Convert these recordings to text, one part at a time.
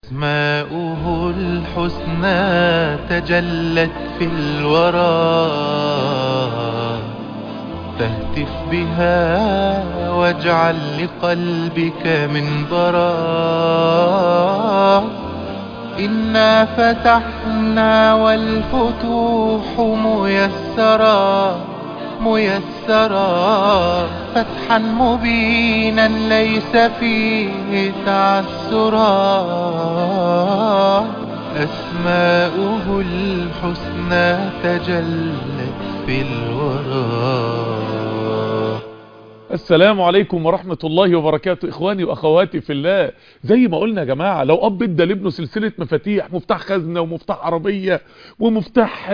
أسماؤه الحسنى تجلت في الورى فاهتف بها واجعل لقلبك منبرا إنا فتحنا والفتوح ميسرا ميسرا فتحا مبينا ليس فيه تعسرا أسماؤه الحسنى تجلت في الورى السلام عليكم ورحمة الله وبركاته إخواني وأخواتي في الله زي ما قلنا يا جماعة لو أب ادى لابنه سلسلة مفاتيح مفتاح خزنة ومفتاح عربية ومفتاح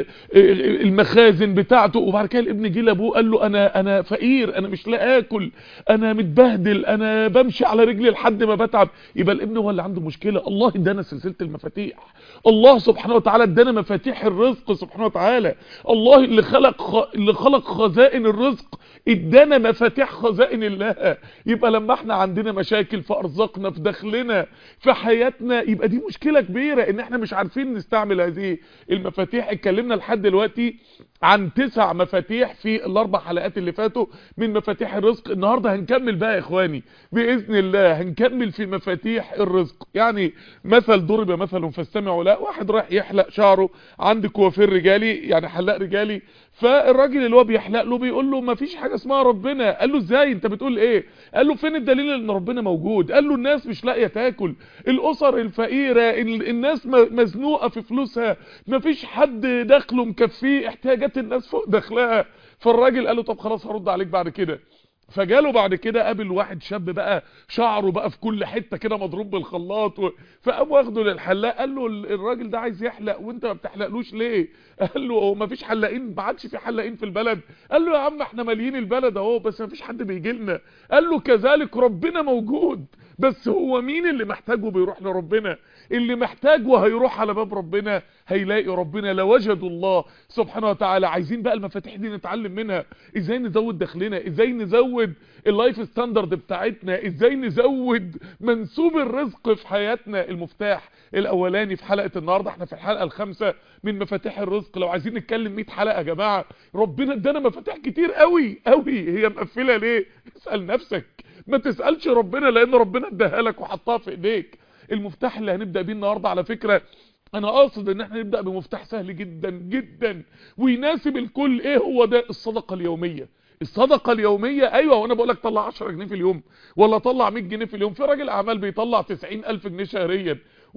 المخازن بتاعته وبعد كده الابن جه لابوه قال له أنا أنا فقير أنا مش لاقي آكل أنا متبهدل أنا بمشي على رجلي لحد ما بتعب يبقى الابن هو اللي عنده مشكلة الله ادانا سلسلة المفاتيح الله سبحانه وتعالى ادانا مفاتيح الرزق سبحانه وتعالى الله اللي خلق خ... اللي خلق خزائن الرزق ادانا مفاتيح خزائن الله يبقى لما احنا عندنا مشاكل في ارزاقنا في دخلنا في حياتنا يبقى دي مشكلة كبيرة ان احنا مش عارفين نستعمل هذه المفاتيح اتكلمنا لحد دلوقتي عن تسع مفاتيح في الاربع حلقات اللي فاتوا من مفاتيح الرزق النهاردة هنكمل بقى يا اخواني باذن الله هنكمل في مفاتيح الرزق يعني مثل ضرب مثل فاستمعوا لا واحد رايح يحلق شعره عند كوافير رجالي يعني حلاق رجالي فالراجل اللي هو بيحلق له بيقول له ما فيش حاجة اسمها ربنا قال له ازاي انت بتقول ايه قال له فين الدليل ان ربنا موجود قال له الناس مش لاقيه تاكل الاسر الفقيرة الناس مزنوقة في فلوسها ما فيش حد دخله مكفيه احتياجات الناس فوق دخلها فالراجل قال له طب خلاص هرد عليك بعد كده فجاله بعد كده قابل واحد شاب بقى شعره بقى في كل حتة كده مضروب بالخلاط و... فقام واخده للحلاق قال له الراجل ده عايز يحلق وانت ما بتحلقلوش ليه قال له هو ما فيش حلاقين ما عادش في حلاقين في البلد قال له يا عم احنا ماليين البلد اهو بس ما فيش حد بيجي لنا قال له كذلك ربنا موجود بس هو مين اللي محتاجه بيروح لربنا اللي محتاجه هيروح على باب ربنا هيلاقي ربنا لوجدوا الله سبحانه وتعالى عايزين بقى المفاتيح دي نتعلم منها ازاي نزود دخلنا ازاي نزود اللايف ستاندرد بتاعتنا ازاي نزود منسوب الرزق في حياتنا المفتاح الاولاني في حلقة النهاردة احنا في الحلقة الخامسة من مفاتيح الرزق لو عايزين نتكلم 100 حلقة يا جماعة ربنا ادانا مفاتيح كتير قوي قوي هي مقفلة ليه اسأل نفسك ما تسألش ربنا لان ربنا اداها لك وحطها في ايديك المفتاح اللي هنبدأ بيه النهاردة على فكرة انا قاصد ان احنا نبدأ بمفتاح سهل جدا جدا ويناسب الكل ايه هو ده الصدقة اليومية الصدقة اليومية ايوه وانا بقول لك طلع 10 جنيه في اليوم ولا طلع 100 جنيه في اليوم في راجل اعمال بيطلع 90000 جنيه شهريا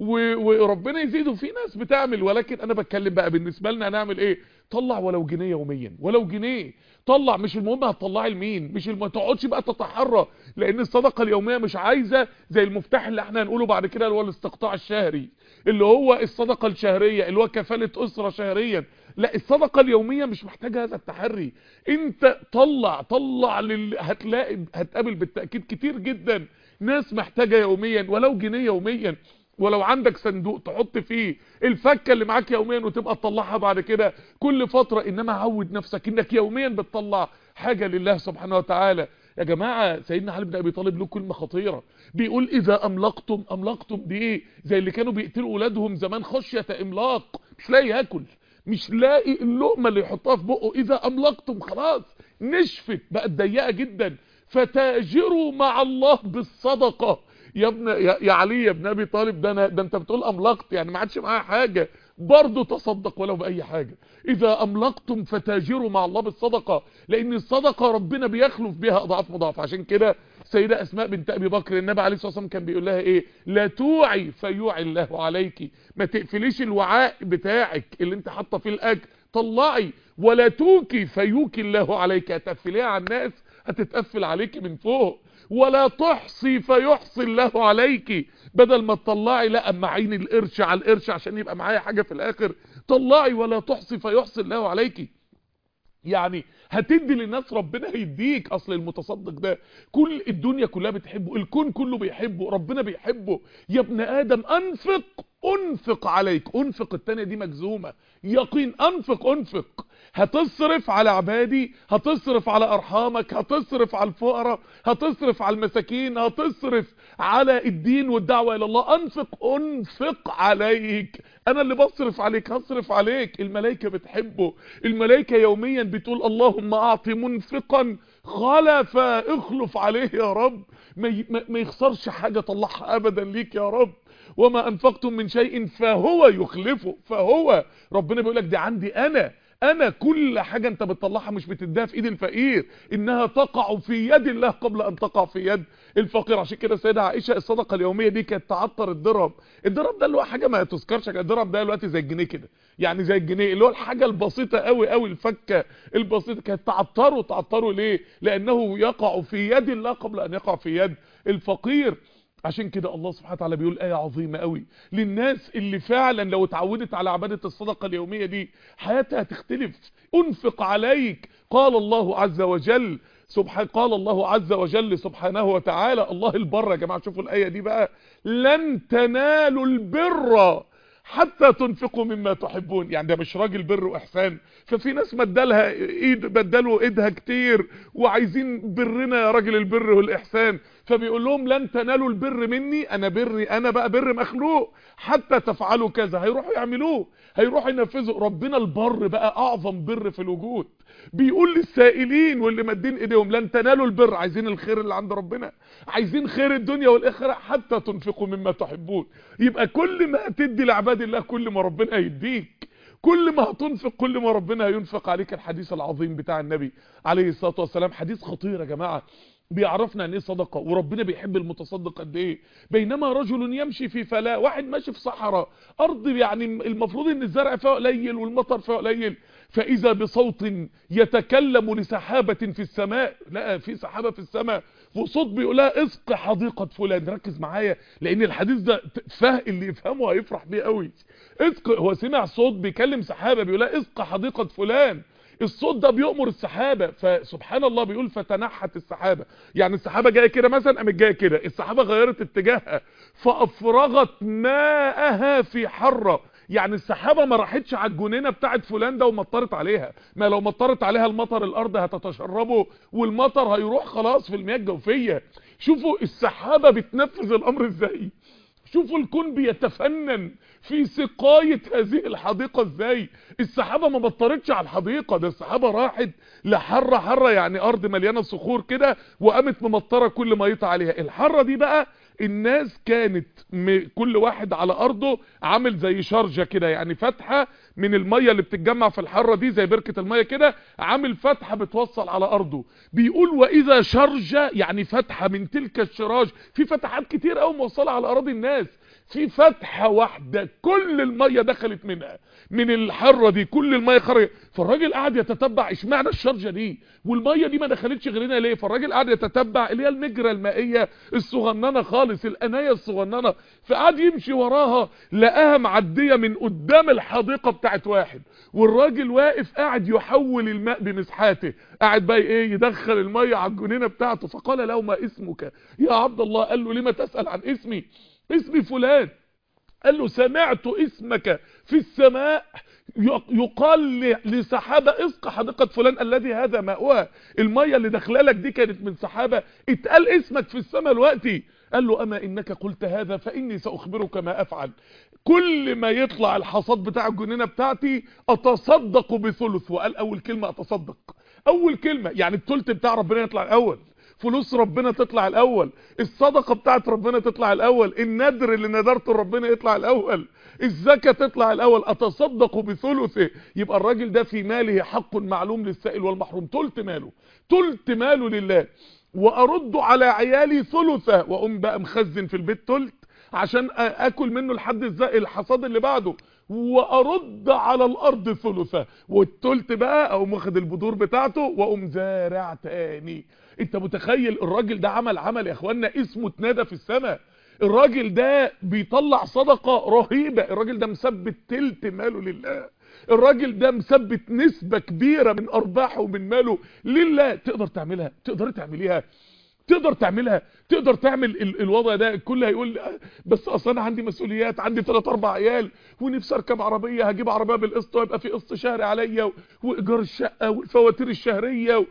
وربنا يزيده في ناس بتعمل ولكن انا بتكلم بقى بالنسبة لنا هنعمل ايه طلع ولو جنيه يوميا ولو جنيه طلع مش المهم هتطلعي لمين مش ما تقعدش بقى تتحرى لان الصدقه اليوميه مش عايزه زي المفتاح اللي احنا هنقوله بعد كده اللي هو الاستقطاع الشهري اللي هو الصدقه الشهريه اللي هو كفاله اسره شهريا لا الصدقه اليوميه مش محتاجه هذا التحري انت طلع طلع لل... هتلاقي هتقابل بالتاكيد كتير جدا ناس محتاجه يوميا ولو جنيه يوميا ولو عندك صندوق تحط فيه الفكه اللي معاك يوميا وتبقى تطلعها بعد كده كل فتره انما عود نفسك انك يوميا بتطلع حاجه لله سبحانه وتعالى يا جماعه سيدنا علي بن ابي طالب له كلمه خطيره بيقول اذا املقتم املقتم دي ايه زي اللي كانوا بيقتلوا اولادهم زمان خشيه املاق مش لاقي ياكل مش لاقي اللقمه اللي يحطها في بقه اذا املقتم خلاص نشفت بقت ضيقه جدا فتاجروا مع الله بالصدقه يا ابن يا, يا علي يا ابن ابي طالب ده انا ده انت بتقول املقت يعني ما عادش معايا حاجه برضه تصدق ولو باي حاجه اذا املقتم فتاجروا مع الله بالصدقه لان الصدقه ربنا بيخلف بها اضعاف مضاعف عشان كده سيدة اسماء بنت ابي بكر النبي عليه الصلاه والسلام كان بيقول لها ايه لا توعي فيوعي الله عليك ما تقفليش الوعاء بتاعك اللي انت حاطه فيه الاكل طلعي ولا توكي فيوكي الله عليك هتقفليها على الناس هتتقفل عليك من فوق ولا تحصي فيحصي الله عليك بدل ما تطلعي لا اما عين القرش على القرش عشان يبقى معايا حاجة في الاخر طلعي ولا تحصي فيحصي الله عليك يعني هتدي للناس ربنا هيديك اصل المتصدق ده كل الدنيا كلها بتحبه الكون كله بيحبه ربنا بيحبه يا ابن ادم انفق انفق عليك انفق التانية دي مجزومة يقين انفق انفق هتصرف على عبادي هتصرف على ارحامك هتصرف على الفقراء هتصرف على المساكين هتصرف على الدين والدعوة الى الله انفق انفق عليك انا اللي بصرف عليك هصرف عليك الملائكة بتحبه الملائكة يوميا بتقول اللهم اعطي منفقا خلفا اخلف عليه يا رب ما, ما يخسرش حاجة طلعها ابدا ليك يا رب وما انفقتم من شيء فهو يخلفه فهو ربنا بيقول لك دي عندي انا انا كل حاجة انت بتطلعها مش بتديها في ايد الفقير انها تقع في يد الله قبل ان تقع في يد الفقير عشان كده سيدة عائشة الصدقة اليومية دي كانت تعطر الدرهم الدرهم ده اللي هو حاجة ما تذكرش الدرهم ده دلوقتي زي الجنيه كده يعني زي الجنيه اللي هو الحاجة البسيطة قوي قوي الفكة البسيطة كانت تعطره تعطره ليه لانه يقع في يد الله قبل ان يقع في يد الفقير عشان كده الله سبحانه وتعالى بيقول آية عظيمة قوي للناس اللي فعلا لو اتعودت على عبادة الصدقة اليومية دي حياتها هتختلف انفق عليك قال الله عز وجل سبحان قال الله عز وجل سبحانه وتعالى الله البر يا جماعة شوفوا الآية دي بقى لن تنالوا البر حتى تنفقوا مما تحبون يعني ده مش راجل بر واحسان ففي ناس بدلها ايد بدلوا ايدها كتير وعايزين برنا يا راجل البر والاحسان فبيقول لهم لن تنالوا البر مني انا بري انا بقى بر مخلوق حتى تفعلوا كذا هيروحوا يعملوه هيروحوا ينفذوا ربنا البر بقى اعظم بر في الوجود بيقول للسائلين واللي مادين ايديهم لن تنالوا البر عايزين الخير اللي عند ربنا عايزين خير الدنيا والاخره حتى تنفقوا مما تحبون يبقى كل ما تدي لعباد الله كل ما ربنا هيديك كل ما هتنفق كل ما ربنا هينفق عليك الحديث العظيم بتاع النبي عليه الصلاه والسلام حديث خطير يا جماعه بيعرفنا عن ايه صدقه وربنا بيحب المتصدق قد ايه بينما رجل يمشي في فلاة واحد ماشي في صحراء ارض يعني المفروض ان الزرع فيها قليل والمطر فيها قليل فاذا بصوت يتكلم لسحابه في السماء لا في سحابه في السماء وصوت بيقولها اسق حديقه فلان ركز معايا لان الحديث ده فه اللي يفهمه هيفرح بيه قوي اسق هو سمع صوت بيكلم سحابه بيقولها اسق حديقه فلان الصوت ده بيؤمر السحابة فسبحان الله بيقول فتنحت السحابة يعني السحابة جاية كده مثلا قامت جاية كده السحابة غيرت اتجاهها فافرغت ماءها في حرة يعني السحابة ما راحتش على الجنينة بتاعت فلان ده ومطرت عليها ما لو مطرت عليها المطر الارض هتتشربه والمطر هيروح خلاص في المياه الجوفية شوفوا السحابة بتنفذ الامر ازاي شوفوا الكون بيتفنن في سقاية هذه الحديقة ازاي السحابة ما بطرتش على الحديقة ده السحابة راحت لحرة حرة يعني ارض مليانة صخور كده وقامت ممطرة كل ما يطع عليها الحرة دي بقى الناس كانت م... كل واحد على ارضه عامل زي شرجة كده يعني فتحة من المية اللي بتتجمع في الحرة دي زي بركة المية كده عامل فتحة بتوصل على ارضه بيقول واذا شرجة يعني فتحة من تلك الشراج في فتحات كتير قوي موصلة على اراضي الناس في فتحة واحدة كل المية دخلت منها من الحرة دي كل المية خرجت فالراجل قاعد يتتبع اشمعنى الشرجة دي والمية دي ما دخلتش غيرنا ليه فالراجل قاعد يتتبع اللي هي المجرى المائية الصغننة خالص القناية الصغننة فقعد يمشي وراها لقاها معدية من قدام الحديقة بتاعت واحد والراجل واقف قاعد يحول الماء بمسحاته قاعد بقى ايه يدخل المية على الجنينة بتاعته فقال له ما اسمك يا عبد الله قال له لما تسأل عن اسمي اسمي فلان قال له سمعت اسمك في السماء يقال لسحابة اسق حديقة فلان الذي هذا ماؤها المية اللي داخله لك دي كانت من سحابة اتقال اسمك في السماء الوقتي قال له اما انك قلت هذا فاني ساخبرك ما افعل كل ما يطلع الحصاد بتاع الجنينة بتاعتي اتصدق بثلث وقال اول كلمة اتصدق اول كلمة يعني الثلث بتاع ربنا يطلع الاول فلوس ربنا تطلع الاول الصدقة بتاعت ربنا تطلع الاول الندر اللي ندرته ربنا يطلع الاول الزكاة تطلع الاول اتصدق بثلثه يبقى الراجل ده في ماله حق معلوم للسائل والمحروم تلت ماله تلت ماله لله وارد على عيالي ثلثه واقوم بقى مخزن في البيت تلت عشان اكل منه لحد الحصاد اللي بعده وارد على الارض ثلثه والتلت بقى اقوم واخد البذور بتاعته واقوم زارع تاني انت متخيل الراجل ده عمل عمل يا اخوانا اسمه اتنادى في السماء الراجل ده بيطلع صدقة رهيبة الراجل ده مثبت تلت ماله لله الراجل ده مثبت نسبة كبيرة من ارباحه ومن ماله لله تقدر تعملها تقدر تعمليها تقدر تعملها تقدر تعمل ال الوضع ده الكل هيقول بس اصلا انا عندي مسؤوليات عندي 3 4 عيال ونفسي اركب عربيه هجيب عربيه بالقسط ويبقى في قسط شهري عليا وايجار الشقه والفواتير الشهريه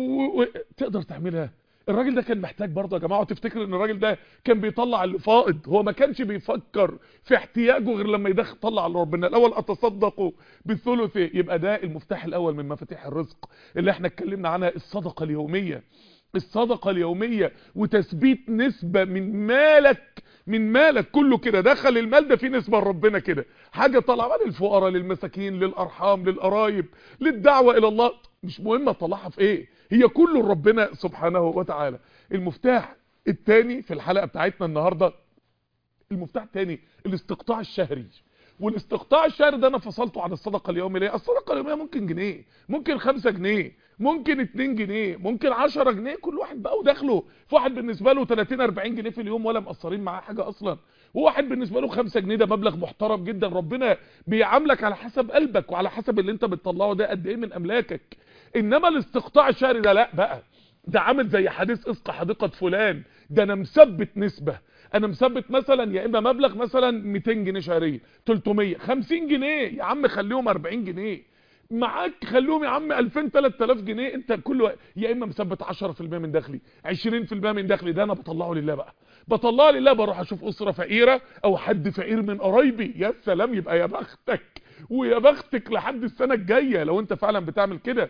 وتقدر تعملها الراجل ده كان محتاج برضه يا جماعه وتفتكر ان الراجل ده كان بيطلع اللي فائض هو ما كانش بيفكر في احتياجه غير لما يدخل طلع لربنا الاول اتصدقوا بالثلث يبقى ده المفتاح الاول من مفاتيح الرزق اللي احنا اتكلمنا عنها الصدقه اليوميه الصدقه اليوميه وتثبيت نسبه من مالك من مالك كله كده دخل المال ده فيه نسبه لربنا كده حاجه طالعه للفقراء للمساكين للارحام للقرايب للدعوه الى الله مش مهم اطلعها في ايه هي كله لربنا سبحانه وتعالى المفتاح الثاني في الحلقه بتاعتنا النهارده المفتاح الثاني الاستقطاع الشهري والاستقطاع الشهري ده انا فصلته عن الصدقه اليوميه ليه الصدقه اليوميه ممكن جنيه ممكن 5 جنيه ممكن 2 جنيه ممكن 10 جنيه كل واحد بقى ودخله في واحد بالنسبه له 30 40 جنيه في اليوم ولا مقصرين معاه حاجه اصلا وواحد بالنسبه له 5 جنيه ده مبلغ محترم جدا ربنا بيعاملك على حسب قلبك وعلى حسب اللي انت بتطلعه ده قد ايه من املاكك انما الاستقطاع الشهري ده لا بقى ده عامل زي حديث اسق حديقه فلان ده انا مثبت نسبه انا مثبت مثلا يا اما مبلغ مثلا 200 جنيه شهريا 300 50 جنيه يا عم خليهم 40 جنيه معاك خليهم يا عم 2000 3000 جنيه انت كل وقت يا اما مثبت 10% من دخلي 20% من دخلي ده انا بطلعه لله بقى بطلعه لله بروح اشوف اسره فقيره او حد فقير من قرايبي يا سلام يبقى يا بختك ويا بختك لحد السنه الجايه لو انت فعلا بتعمل كده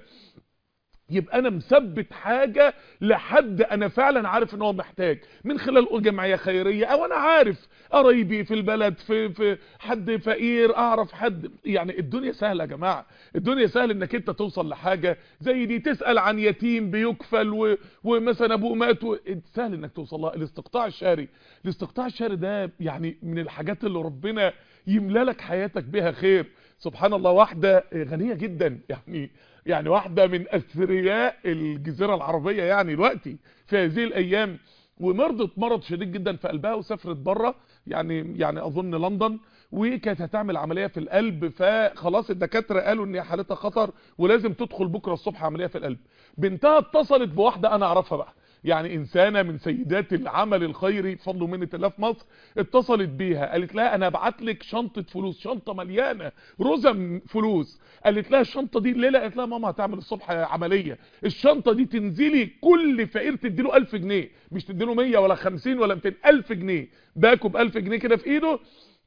يبقى انا مثبت حاجة لحد انا فعلا عارف ان هو محتاج من خلال جمعية خيرية او انا عارف قرايبي في البلد في, في حد فقير اعرف حد يعني الدنيا سهلة يا جماعة الدنيا سهل انك انت توصل لحاجة زي دي تسأل عن يتيم بيكفل و... ومثلا ابوه مات و... سهل انك توصل لها الاستقطاع الشهري الاستقطاع الشهري ده يعني من الحاجات اللي ربنا يملى لك حياتك بها خير سبحان الله واحدة غنية جدا يعني يعني واحدة من اثرياء الجزيرة العربية يعني دلوقتي في هذه الايام ومرضت مرض شديد جدا في قلبها وسافرت بره يعني يعني اظن لندن وكانت هتعمل عملية في القلب فخلاص الدكاترة قالوا ان حالتها خطر ولازم تدخل بكرة الصبح عملية في القلب بنتها اتصلت بواحدة انا اعرفها بقى يعني انسانة من سيدات العمل الخيري بفضل ومنة الله في مصر اتصلت بيها قالت لها انا ابعت لك شنطة فلوس شنطة مليانة رزم فلوس قالت لها الشنطة دي الليلة قالت لها ماما هتعمل الصبح عملية الشنطة دي تنزلي كل فقير تديله 1000 جنيه مش تديله 100 ولا 50 ولا 200 1000 جنيه باكو ب 1000 جنيه كده في ايده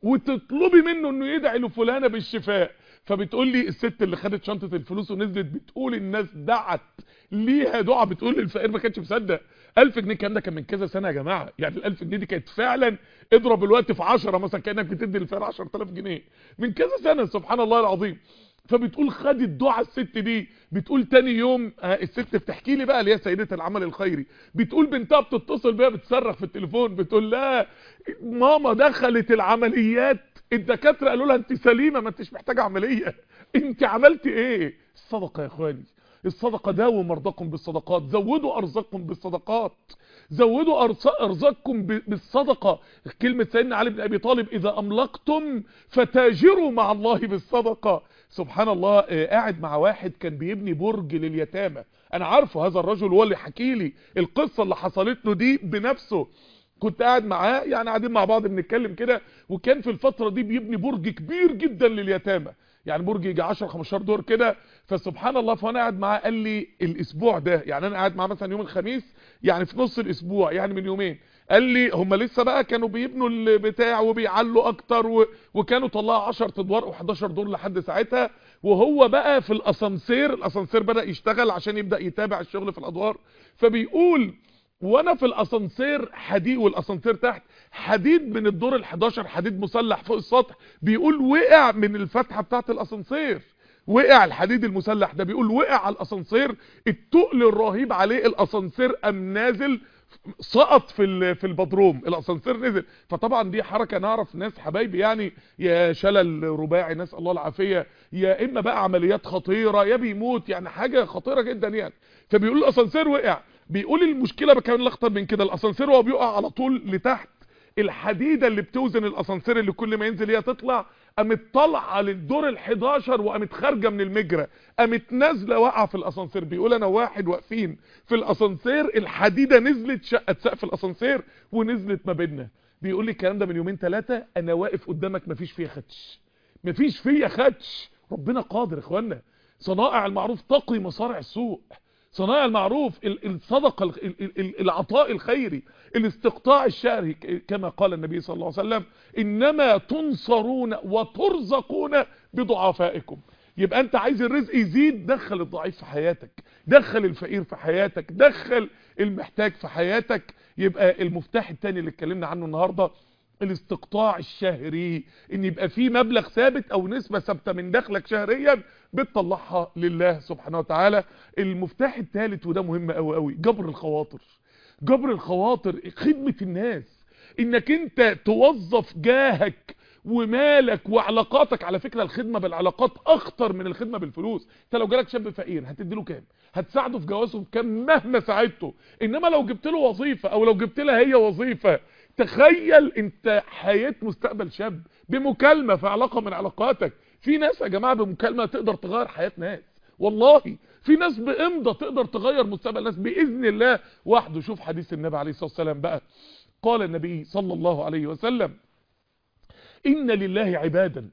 وتطلبي منه انه يدعي لفلانة بالشفاء فبتقول لي الست اللي خدت شنطة الفلوس ونزلت بتقول الناس دعت ليها دعاء بتقول الفقير ما كانش مصدق 1000 جنيه الكلام ده كان من كذا سنه يا جماعه يعني ال1000 جنيه دي كانت فعلا اضرب الوقت في 10 مثلا كانك بتدي للفقير 10000 جنيه من كذا سنه سبحان الله العظيم فبتقول خدت دعاء الست دي بتقول تاني يوم الست بتحكي لي بقى اللي هي سيده العمل الخيري بتقول بنتها بتتصل بيها بتصرخ في التليفون بتقول لها ماما دخلت العمليات الدكاتره قالوا لها انت سليمه ما انتش محتاجه عمليه انت عملتي ايه الصدقه يا اخواني الصدقة داووا مرضاكم بالصدقات زودوا أرزاقكم بالصدقات زودوا أرزاقكم بالصدقة كلمة سيدنا علي بن أبي طالب إذا أملقتم فتاجروا مع الله بالصدقة سبحان الله قاعد مع واحد كان بيبني برج لليتامى أنا عارفه هذا الرجل هو اللي حكي لي القصة اللي حصلت له دي بنفسه كنت قاعد معاه يعني قاعدين مع بعض بنتكلم كده وكان في الفترة دي بيبني برج كبير جدا لليتامى يعني برج يجي 10 15 دور كده فسبحان الله فانا قاعد معاه قال لي الاسبوع ده يعني انا قاعد معاه مثلا يوم الخميس يعني في نص الاسبوع يعني من يومين قال لي هم لسه بقى كانوا بيبنوا البتاع وبيعلوا اكتر و... وكانوا طلعوا 10 ادوار و11 دور لحد ساعتها وهو بقى في الاسانسير الاسانسير بدا يشتغل عشان يبدا يتابع الشغل في الادوار فبيقول وانا في الاسانسير حديد والاسانسير تحت حديد من الدور ال11 حديد مسلح فوق السطح بيقول وقع من الفتحه بتاعه الاسانسير وقع الحديد المسلح ده بيقول وقع على الاسانسير التقل الرهيب عليه الاسانسير قام نازل سقط في في البدروم الاسانسير نزل فطبعا دي حركه نعرف ناس حبايبي يعني يا شلل رباعي نسال الله العافيه يا اما بقى عمليات خطيره يا بيموت يعني حاجه خطيره جدا يعني فبيقول الاسانسير وقع بيقول المشكله كمان الاخطر من كده الاسانسير وهو بيقع على طول لتحت الحديدة اللي بتوزن الاسانسير اللي كل ما ينزل هي تطلع قامت طالعه للدور ال11 وقامت خارجه من المجرى قامت نازله واقعه في الاسانسير بيقول انا واحد واقفين في الاسانسير الحديده نزلت شقت سقف الاسانسير ونزلت ما بيننا بيقول لي الكلام ده من يومين ثلاثه انا واقف قدامك مفيش فيا خدش مفيش فيا خدش ربنا قادر يا اخوانا صنائع المعروف تقي مصارع السوء صنائع المعروف الصدقه العطاء الخيري الاستقطاع الشهري كما قال النبي صلى الله عليه وسلم انما تنصرون وترزقون بضعفائكم يبقى انت عايز الرزق يزيد دخل الضعيف في حياتك دخل الفقير في حياتك دخل المحتاج في حياتك يبقى المفتاح التاني اللي اتكلمنا عنه النهارده الاستقطاع الشهري ان يبقى في مبلغ ثابت او نسبة ثابته من دخلك شهريا بتطلعها لله سبحانه وتعالى المفتاح الثالث وده مهم قوي قوي جبر الخواطر جبر الخواطر خدمة الناس انك انت توظف جاهك ومالك وعلاقاتك على فكرة الخدمة بالعلاقات اخطر من الخدمة بالفلوس انت لو جالك شاب فقير هتديله كام هتساعده في جوازه بكام مهما ساعدته انما لو جبت له وظيفة او لو جبت لها هي وظيفة تخيل انت حياة مستقبل شاب بمكالمة في علاقة من علاقاتك في ناس يا جماعة بمكالمة تقدر تغير حياة ناس والله في ناس بامضة تقدر تغير مستقبل ناس بإذن الله وحده شوف حديث النبي عليه الصلاة والسلام بقى قال النبي صلى الله عليه وسلم إن لله عبادا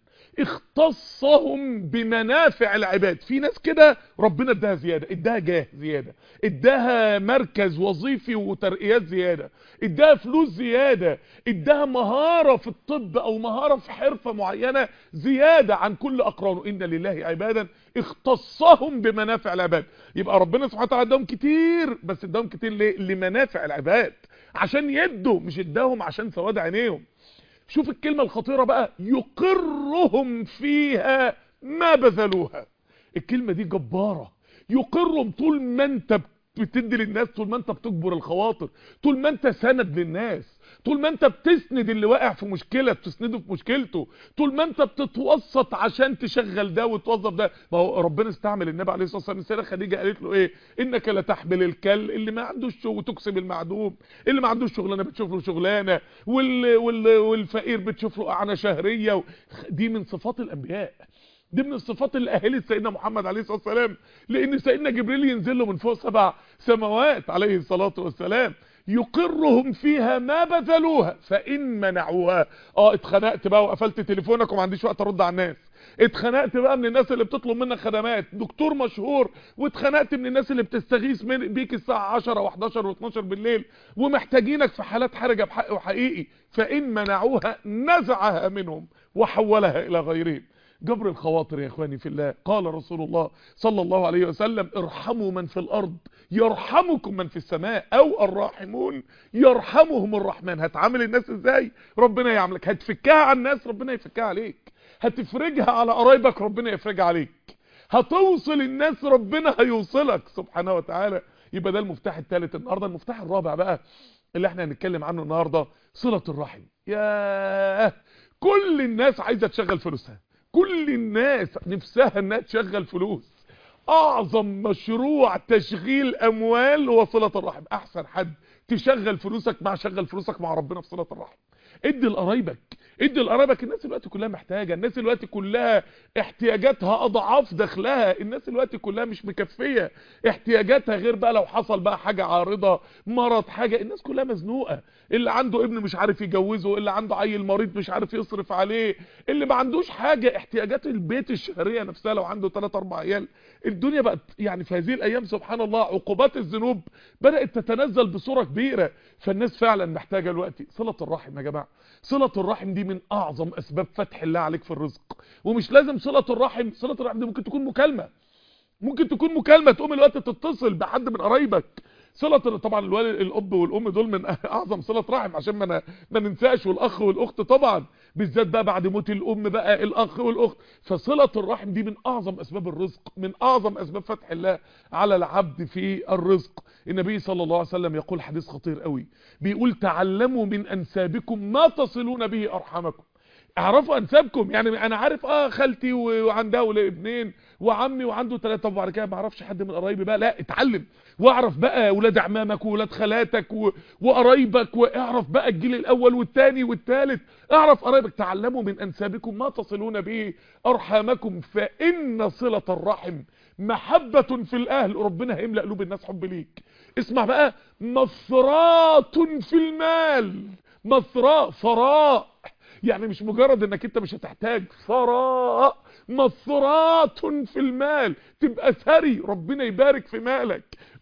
اختصهم بمنافع العباد في ناس كده ربنا اداها زيادة اداها جاه زيادة اداها مركز وظيفي وترقيات زيادة اداها فلوس زيادة اداها مهارة في الطب او مهارة في حرفة معينة زيادة عن كل اقرانه ان لله عبادا اختصهم بمنافع العباد يبقى ربنا سبحانه وتعالى اداهم كتير بس اداهم كتير ليه لمنافع العباد عشان يدوا مش اداهم عشان سواد عينيهم شوف الكلمة الخطيرة بقى يقرهم فيها ما بذلوها الكلمة دي جبارة يقرهم طول ما انت بتدي للناس طول ما انت بتجبر الخواطر طول ما انت سند للناس طول ما انت بتسند اللي واقع في مشكلة بتسنده في مشكلته طول ما انت بتتوسط عشان تشغل ده وتوظف ده ما هو ربنا استعمل النبي عليه الصلاه والسلام السيده خديجه قالت له ايه انك لا تحمل الكل اللي ما عندوش شغل وتكسب المعدوم اللي ما عندوش شغلانه بتشوف له شغلانه وال... وال... والفقير بتشوف له اعنه شهريه و... دي من صفات الانبياء دي من الصفات اللي اهلت سيدنا محمد عليه الصلاه والسلام لان سيدنا جبريل ينزل له من فوق سبع سماوات عليه الصلاه والسلام يقرهم فيها ما بذلوها فان منعوها اه اتخنقت بقى وقفلت تليفونك وما عنديش وقت ارد على الناس اتخنقت بقى من الناس اللي بتطلب منك خدمات دكتور مشهور واتخنقت من الناس اللي بتستغيث من بيك الساعه 10 و11 و12 بالليل ومحتاجينك في حالات حرجه بحق وحقيقي فان منعوها نزعها منهم وحولها الى غيرهم جبر الخواطر يا اخواني في الله قال رسول الله صلى الله عليه وسلم ارحموا من في الارض يرحمكم من في السماء او الراحمون يرحمهم الرحمن هتعامل الناس ازاي ربنا يعملك هتفكها على الناس ربنا يفكها عليك هتفرجها على قرايبك ربنا يفرجها عليك هتوصل الناس ربنا هيوصلك سبحانه وتعالى يبقى ده المفتاح الثالث النهارده المفتاح الرابع بقى اللي احنا هنتكلم عنه النهارده صلة الرحم ياه كل الناس عايزه تشغل فلوسها كل الناس نفسها انها تشغل فلوس اعظم مشروع تشغيل اموال هو صلة الرحم احسن حد تشغل فلوسك مع شغل فلوسك مع ربنا في صلة الرحم ادي لقرايبك ادي لقرايبك الناس دلوقتي كلها محتاجه الناس دلوقتي كلها احتياجاتها اضعاف دخلها الناس دلوقتي كلها مش مكفيه احتياجاتها غير بقى لو حصل بقى حاجه عارضه مرض حاجه الناس كلها مزنوقه اللي عنده ابن مش عارف يجوزه اللي عنده عيل مريض مش عارف يصرف عليه اللي ما عندوش حاجه احتياجات البيت الشهريه نفسها لو عنده 3 4 عيال الدنيا بقت يعني في هذه الايام سبحان الله عقوبات الذنوب بدات تتنزل بصوره كبيره فالناس فعلا محتاجه دلوقتي صله الرحم يا جماعه صلة الرحم دي من اعظم اسباب فتح الله عليك في الرزق ومش لازم صلة الرحم صلة الرحم دي ممكن تكون مكالمة ممكن تكون مكالمة تقوم الوقت تتصل بحد من قرايبك صلة طبعا الوالد الاب والام دول من اعظم صلة رحم عشان ما ما ننساش والاخ والاخت طبعا بالذات بقى بعد موت الام بقى الاخ والاخت فصلة الرحم دي من اعظم اسباب الرزق من اعظم اسباب فتح الله على العبد في الرزق النبي صلى الله عليه وسلم يقول حديث خطير قوي بيقول تعلموا من انسابكم ما تصلون به ارحامكم اعرفوا انسابكم يعني انا عارف اه خالتي وعندها ولاد ابنين وعمي وعنده ثلاثه طب وبعد كده ما اعرفش حد من قرايبي بقى لا اتعلم واعرف بقى ولاد عمامك وولاد خالاتك و... وقرايبك واعرف بقى الجيل الاول والثاني والثالث اعرف قرايبك تعلموا من انسابكم ما تصلون به ارحامكم فان صله الرحم محبه في الاهل ربنا هيملا قلوب الناس حب ليك اسمع بقى مصرات في المال مصراء ثراء يعني مش مجرد انك انت مش هتحتاج ثراء مصرات في المال تبقى ثري ربنا يبارك في مالك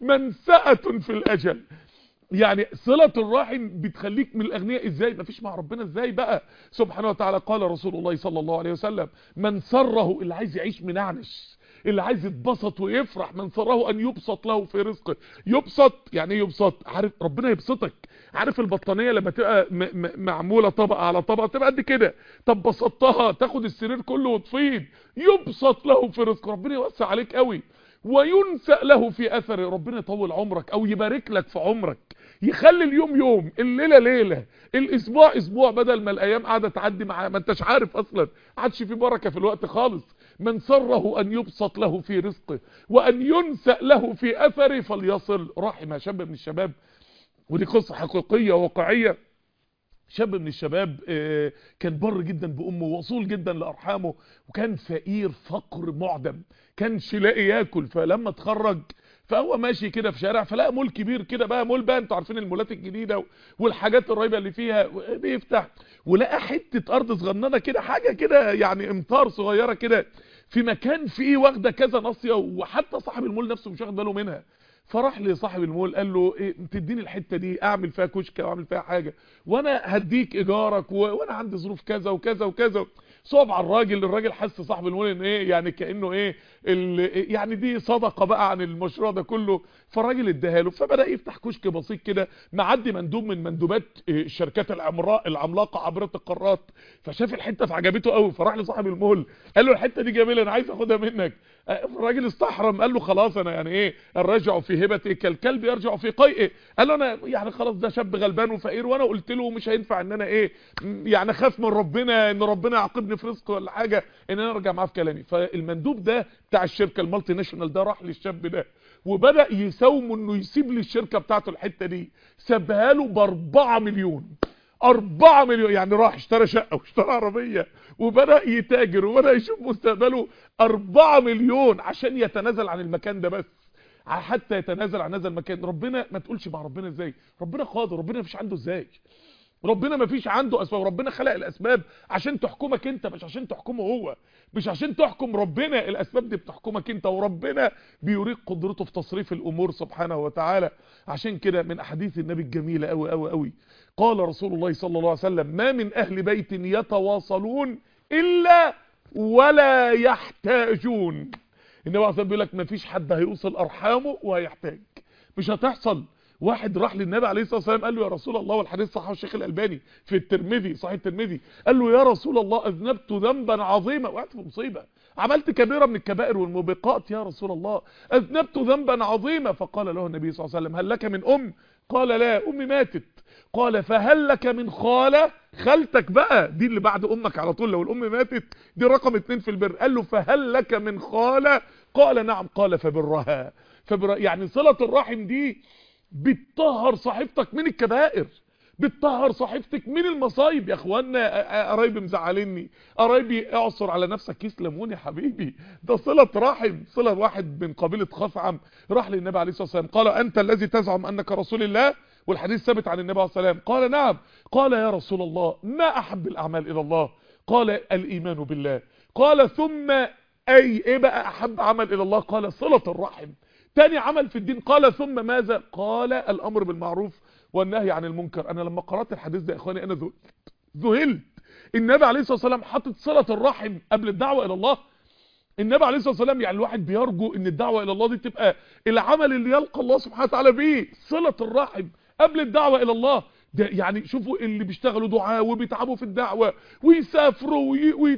منسأة في الاجل يعني صلة الرحم بتخليك من الاغنياء ازاي مفيش مع ربنا ازاي بقى سبحانه وتعالى قال رسول الله صلى الله عليه وسلم من سره اللي عايز يعيش منعنش اللي عايز يتبسط ويفرح من سره ان يبسط له في رزقه يبسط يعني ايه يبسط عارف ربنا يبسطك عارف البطانيه لما تبقى م م معموله طبقه على طبقه تبقى قد كده طب بسطتها تاخد السرير كله وتفيض يبسط له في رزقه ربنا يوسع عليك قوي وينسأ له في اثره ربنا يطول عمرك او يبارك لك في عمرك يخلي اليوم يوم الليله ليله الاسبوع اسبوع بدل ما الايام قاعده تعدي مع ما انتش عارف اصلا عادش في بركه في الوقت خالص من سره ان يبسط له في رزقه وان ينسأ له في اثره فليصل رحم شاب من الشباب ودي قصة حقيقية واقعية شاب من الشباب كان بر جدا بأمه وصول جدا لأرحامه وكان فقير فقر معدم كانش لاقي ياكل فلما اتخرج فهو ماشي كده في شارع فلقى مول كبير كده بقى مول بقى انتوا عارفين المولات الجديده والحاجات الرهيبه اللي فيها بيفتح ولقى حته ارض صغننه كده حاجه كده يعني امطار صغيره كده في مكان فيه واخده كذا ناصيه وحتى صاحب المول نفسه مش واخد باله منها فراح لصاحب المول قال له ايه تديني الحته دي اعمل فيها كشكه واعمل فيها حاجه وانا هديك ايجارك و... وانا عندي ظروف كذا وكذا وكذا صعب على الراجل الراجل حس صاحب المول ان ايه يعني كانه ايه ال... يعني دي صدقه بقى عن المشروع ده كله فالراجل اداها له فبدا يفتح كشك بسيط كده معدي مندوب من مندوبات الشركات العمراء العملاقه عبر القارات فشاف الحته فعجبته قوي فراح لصاحب المول قال له الحته دي جميله انا عايز اخدها منك الراجل استحرم قال له خلاص انا يعني ايه الرجع في هبته كالكلب يرجع في قيئه قال له انا يعني خلاص ده شاب غلبان وفقير وانا قلت له مش هينفع ان انا ايه يعني خاف من ربنا ان ربنا يعاقبني في رزقي ولا حاجه ان انا ارجع معاه في كلامي فالمندوب ده بتاع الشركه المالتي ناشونال ده راح للشاب ده وبدا يساومه انه يسيب لي الشركه بتاعته الحته دي سابها له ب 4 مليون 4 مليون يعني راح اشترى شقه واشترى عربيه وبدا يتاجر وبدا يشوف مستقبله 4 مليون عشان يتنازل عن المكان ده بس حتى يتنازل عن هذا المكان ربنا ما تقولش مع ربنا ازاي ربنا قادر ربنا مفيش عنده ازاي ربنا ما فيش عنده اسباب ربنا خلق الاسباب عشان تحكمك انت مش عشان تحكمه هو مش عشان تحكم ربنا الاسباب دي بتحكمك انت وربنا بيريق قدرته في تصريف الامور سبحانه وتعالى عشان كده من احاديث النبي الجميله قوي قوي قوي قال رسول الله صلى الله عليه وسلم ما من اهل بيت يتواصلون الا ولا يحتاجون النبي عليه بيقول لك ما فيش حد هيوصل ارحامه وهيحتاج مش هتحصل واحد راح للنبي عليه الصلاه والسلام قال له يا رسول الله والحديث صححه الشيخ الالباني في الترمذي صحيح الترمذي قال له يا رسول الله اذنبت ذنبا عظيما وقعت في مصيبه عملت كبيره من الكبائر والموبقات يا رسول الله اذنبت ذنبا عظيما فقال له النبي صلى الله عليه وسلم هل لك من ام قال لا امي ماتت قال فهل لك من خاله خالتك بقى دي اللي بعد امك على طول لو الام ماتت دي رقم اتنين في البر قال له فهل لك من خاله قال نعم قال فبرها فبر يعني صله الرحم دي بتطهر صاحبتك من الكبائر بتطهر صاحبتك من المصايب يا اخوانا قرايبي مزعليني قرايبي اعصر على نفسك كيس ليمون يا حبيبي ده صله رحم صله واحد من قبيله خثعم راح للنبي عليه الصلاه والسلام قال انت الذي تزعم انك رسول الله والحديث ثابت عن النبي عليه الصلاه والسلام قال نعم قال يا رسول الله ما احب الاعمال الى الله قال الايمان بالله قال ثم اي ايه بقى احب عمل الى الله قال صله الرحم تاني عمل في الدين قال ثم ماذا قال الامر بالمعروف والنهي عن المنكر انا لما قرات الحديث ده يا اخواني انا ذهلت ذهلت النبي عليه الصلاه والسلام حاطط صله الرحم قبل الدعوه الى الله النبي عليه الصلاه والسلام يعني الواحد بيرجو ان الدعوه الى الله دي تبقى العمل اللي يلقى الله سبحانه وتعالى بيه صله الرحم قبل الدعوه الى الله ده يعني شوفوا اللي بيشتغلوا دعاء وبيتعبوا في الدعوه ويسافروا وي... وي...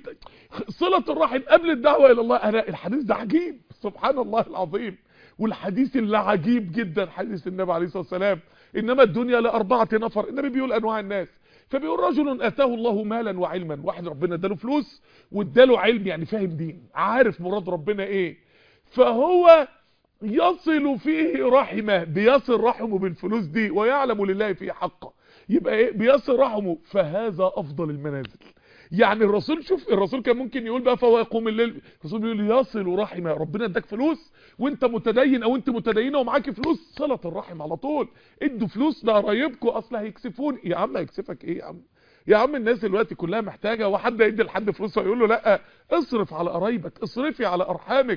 صله الرحم قبل الدعوه الى الله انا الحديث ده عجيب سبحان الله العظيم والحديث اللي عجيب جدا حديث النبي عليه الصلاه والسلام انما الدنيا لاربعه نفر النبي بيقول انواع الناس فبيقول رجل اتاه الله مالا وعلما واحد ربنا اداله فلوس واداله علم يعني فاهم دين عارف مراد ربنا ايه فهو يصل فيه رحمه بيصل رحمه بالفلوس دي ويعلم لله فيه حقه يبقى ايه بيصل رحمه فهذا افضل المنازل يعني الرسول شوف الرسول كان ممكن يقول بقى فهو يقوم الليل الرسول بيقول يصل رحمه ربنا اداك فلوس وانت متدين او انت متدينه ومعاك فلوس صله الرحم على طول ادوا فلوس لقرايبكم اصل هيكسفون يا عم هيكسفك ايه يا عم يا عم الناس دلوقتي كلها محتاجه وحد يدي لحد فلوس ويقول له لا اصرف على قرايبك اصرفي على ارحامك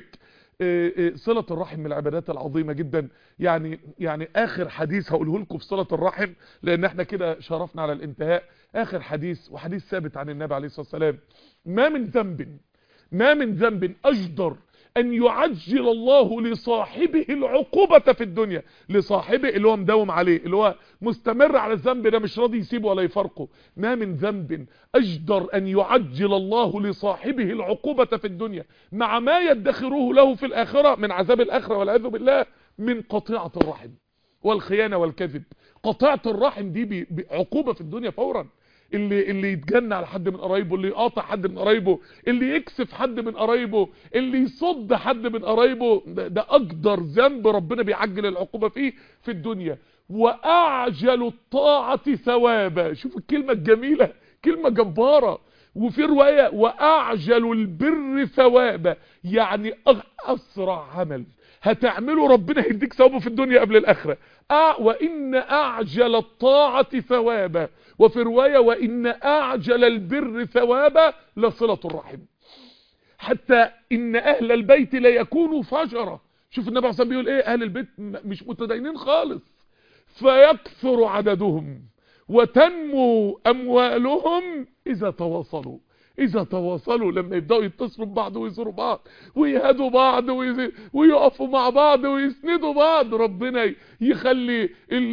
صلة الرحم من العبادات العظيمة جدا يعني يعني اخر حديث هقوله لكم في صلة الرحم لان احنا كده شرفنا على الانتهاء اخر حديث وحديث ثابت عن النبي عليه الصلاة والسلام ما من ذنب ما من ذنب اجدر ان يعجل الله لصاحبه العقوبة في الدنيا لصاحبه اللي هو مداوم عليه اللي هو مستمر على الذنب ده مش راضي يسيبه ولا يفرقه ما من ذنب اجدر ان يعجل الله لصاحبه العقوبة في الدنيا مع ما يدخره له في الاخرة من عذاب الاخرة والعياذ بالله من قطيعة الرحم والخيانة والكذب قطيعة الرحم دي عقوبة في الدنيا فورا اللي اللي يتجنى على حد من قرايبه اللي يقاطع حد من قرايبه اللي يكسف حد من قرايبه اللي يصد حد من قرايبه ده, ده اقدر ذنب ربنا بيعجل العقوبة فيه في الدنيا واعجل الطاعة ثوابا شوف الكلمة الجميلة كلمة جبارة وفي رواية واعجل البر ثوابا يعني اسرع عمل هتعمله ربنا هيديك ثوابه في الدنيا قبل الاخره أع وان اعجل الطاعه ثوابا وفي روايه وان اعجل البر ثوابا لصله الرحم حتى ان اهل البيت لا يكونوا فجره شوف النبي عليه الصلاه بيقول ايه اهل البيت مش متدينين خالص فيكثر عددهم وتنمو اموالهم اذا تواصلوا اذا تواصلوا لما يبداوا يتصلوا ببعض ويزوروا بعض ويهدوا بعض ويقفوا مع بعض ويسندوا بعض ربنا يخلي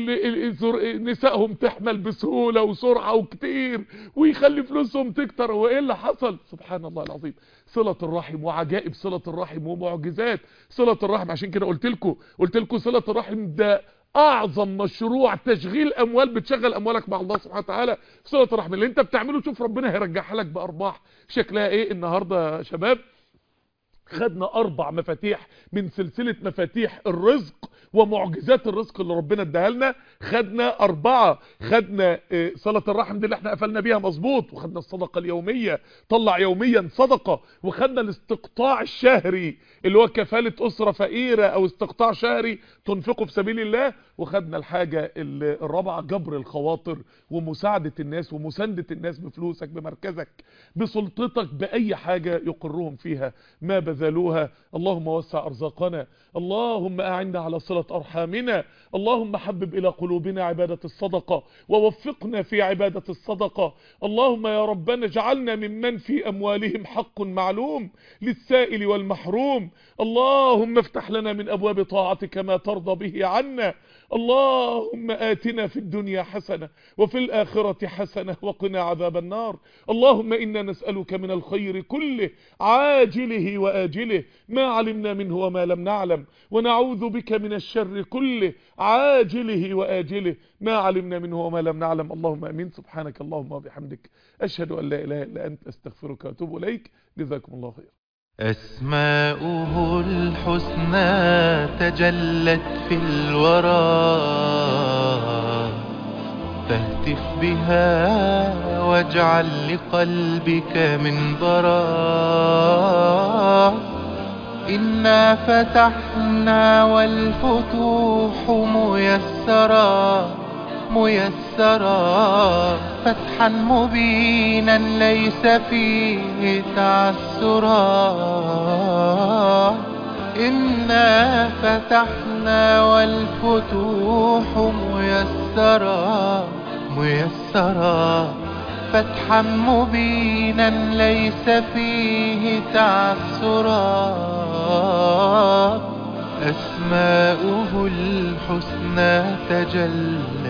نسائهم تحمل بسهوله وسرعه وكتير ويخلي فلوسهم تكتر وايه اللي حصل سبحان الله العظيم صله الرحم وعجائب صله الرحم ومعجزات صله الرحم عشان كده قلت لكم قلت لكم صله الرحم ده اعظم مشروع تشغيل اموال بتشغل اموالك مع الله سبحانه وتعالى في صله الرحم اللي انت بتعمله شوف ربنا هيرجعها لك بارباح شكلها ايه النهارده يا شباب خدنا اربع مفاتيح من سلسله مفاتيح الرزق ومعجزات الرزق اللي ربنا اداها لنا خدنا اربعه خدنا صله الرحم دي اللي احنا قفلنا بيها مظبوط وخدنا الصدقه اليوميه طلع يوميا صدقه وخدنا الاستقطاع الشهري اللي هو كفاله اسره فقيره او استقطاع شهري تنفقه في سبيل الله وخدنا الحاجه الرابعه جبر الخواطر ومساعده الناس ومسانده الناس بفلوسك بمركزك بسلطتك باي حاجه يقرهم فيها ما بذلوها اللهم وسع ارزاقنا اللهم اعنا على صله ارحامنا اللهم حبب الى قلوبنا عباده الصدقه ووفقنا في عباده الصدقه اللهم يا ربنا اجعلنا ممن في اموالهم حق معلوم للسائل والمحروم اللهم افتح لنا من ابواب طاعتك ما ترضى به عنا اللهم آتنا في الدنيا حسنة وفي الآخرة حسنة وقنا عذاب النار اللهم إنا نسألك من الخير كله عاجله وآجله ما علمنا منه وما لم نعلم ونعوذ بك من الشر كله عاجله وآجله ما علمنا منه وما لم نعلم اللهم أمين سبحانك اللهم وبحمدك أشهد أن لا إله إلا أنت أستغفرك وأتوب إليك جزاكم الله خير أسماؤه الحسنى تجلت في الورى فاهتف بها واجعل لقلبك منبرا إنا فتحنا والفتوح ميسرا ميسرا فتحا مبينا ليس فيه تعسرا إنا فتحنا والفتوح ميسرا ميسرا فتحا مبينا ليس فيه تعسرا أسماؤه الحسنى تجلى